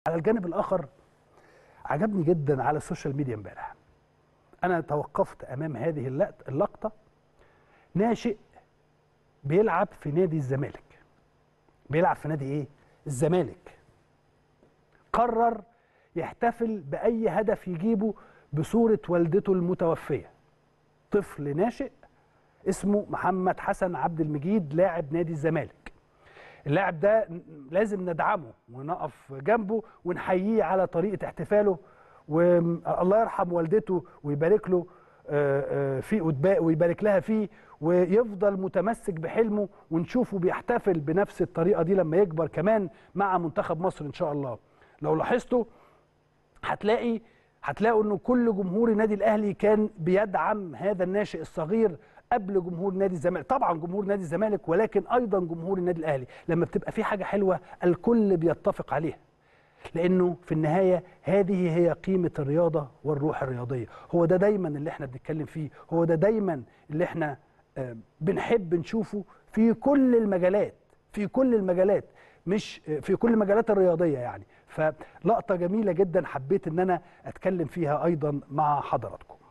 على الجانب الاخر عجبني جدا على السوشيال ميديا امبارح انا توقفت امام هذه اللقطه اللقطه ناشئ بيلعب في نادي الزمالك بيلعب في نادي ايه الزمالك قرر يحتفل باي هدف يجيبه بصوره والدته المتوفيه طفل ناشئ اسمه محمد حسن عبد المجيد لاعب نادي الزمالك اللاعب ده لازم ندعمه ونقف جنبه ونحييه على طريقه احتفاله والله يرحم والدته ويبارك له في أدباء ويبارك لها فيه ويفضل متمسك بحلمه ونشوفه بيحتفل بنفس الطريقه دي لما يكبر كمان مع منتخب مصر ان شاء الله لو لاحظتوا هتلاقي هتلاقوا انه كل جمهور النادي الاهلي كان بيدعم هذا الناشئ الصغير قبل جمهور نادي الزمالك طبعا جمهور نادي الزمالك ولكن ايضا جمهور النادي الاهلي لما بتبقى في حاجه حلوه الكل بيتفق عليها لانه في النهايه هذه هي قيمه الرياضه والروح الرياضيه هو ده دايما اللي احنا بنتكلم فيه هو ده دايما اللي احنا بنحب نشوفه في كل المجالات في كل المجالات مش في كل المجالات الرياضيه يعني فلقطه جميله جدا حبيت ان انا اتكلم فيها ايضا مع حضراتكم